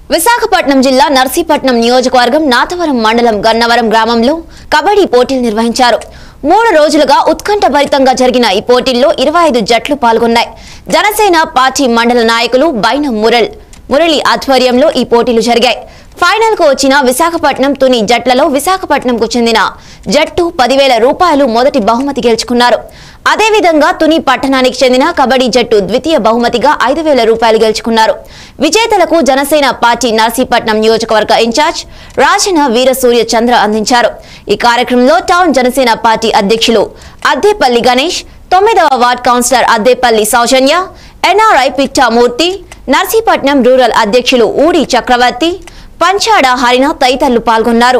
విశాఖపట్నం జిల్లా నర్సీపట్నం నియోజకవర్గం నాతవరం మండలం గన్నవరం గ్రామంలో కబడ్డీ పోటీలు నిర్వహించారు మూడు రోజులుగా ఉత్కంఠభరితంగా జరిగిన ఈ పోటీల్లో ఇరవై ఐదు జట్లు పాల్గొన్నాయి జనసేన పార్టీ మండల నాయకులు బైన మురళ్ మురళి ఆధ్వర్యంలో ఈ పోటీలు జరిగాయి ఫైనల్ కు వచ్చిన విశాఖపట్నం తుని జట్లలో విశాఖపట్నంకు చెందిన జట్టు పదివేల రూపాయలు మొదటి బహుమతి గెలుచుకున్నారు అదేవిధంగా తుని పట్టణానికి చెందిన కబడ్డీ జట్టు ద్వితీయ బహుమతిగా ఐదు వేల రూపాయలు గెలుచుకున్నారు విజేతలకు జనసేన పార్టీ నర్సీపట్నం నియోజకవర్గ ఇన్ఛార్జ్ రాజన వీరసూర్య చంద్ర అందించారు ఈ కార్యక్రమంలో టౌన్ జనసేన పార్టీ అధ్యక్షులు అద్దేపల్లి గణేష్ తొమ్మిదవ ward councillor Addepalli Soujanya NRI Pittamurthy Narsipatnam rural అధ్యక్షులు ఊడి చక్రవర్తి పంచాడ హరిణ తదితరులు పాల్గొన్నారు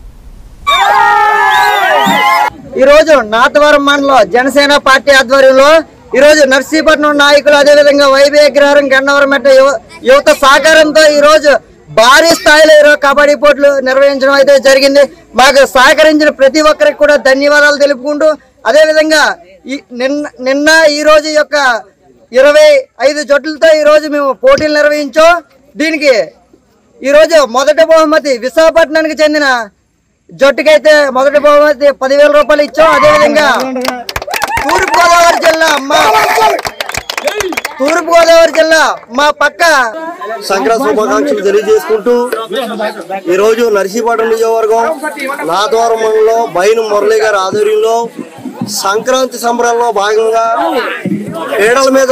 ఈ రోజు నాతవరం మండలం జనసేన పార్టీ ఆధ్వర్యంలో ఈ రోజు నర్సీపట్నం నాయకులు అదేవిధంగా వైబీ అగ్రహారం గన్నవరం మెట్ట యువ- యువత సహకారంతో ఈ రోజు భారీ స్థాయిలో ఈరోజు కబడ్డీ పోటీలు నిర్వహించడం అయితే జరిగింది మాకు సహకరించిన ప్రతి ఒక్కరికి కూడా ధన్యవాదాలు తెలుపుకుంటూ అదేవిధంగా ఈ నిన్న నిన్న ఈ రోజు యొక్క ఇరవై ఐదు జట్లతో ఈ రోజు మేము పోటీలు నిర్వహించాం దీనికి ఈ రోజు మొదటి బహుమతి విశాఖపట్నానికి చెందిన జట్టుకైతే మొదటి బహుమతి పదివేల రూపాయలు ఇచ్చాం అదేవిధంగా తూర్పు గోదావరి జిల్లా మా తూర్పు గోదావరి జిల్లా మా పక్క సంక్రాంతి శుభాకాంక్షలు తెలియజేసుకుంటూ ఈ రోజు నర్సీపట్నం నియోజకవర్గం నాదవరం మండలంలో బైను మురళి గారి ఆధ్వర్యంలో సంక్రాంతి సంబరాల్లో భాగంగా ఏడల మీద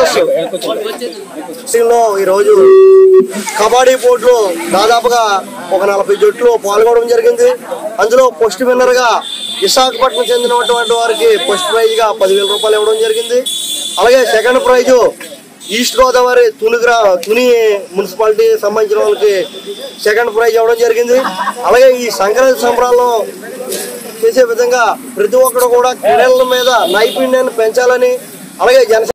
ఈ రోజు కబడ్డీ పోటీలో దాదాపుగా ఒక నలభై జట్లు పాల్గొనడం జరిగింది అందులో ఫస్ట్ విన్నర్ గా విశాఖపట్నం చెందినటువంటి వారికి ఫస్ట్ ప్రైజ్ గా పదివేల రూపాయలు ఇవ్వడం జరిగింది అలాగే second prize east Godavari Tuni గ్రా తుని మున్సిపాలిటీ సంబంధించిన వాళ్ళకి సెకండ్ ప్రైజ్ ఇవ్వడం జరిగింది అలాగే ఈ సంక్రాంతి సంబరాల్లో చేసే విధంగా ప్రతి ఒక్కరు కూడా క్రీడల మీద నైపుణ్యాన్ని పెంచాలని అలాగే జనసేన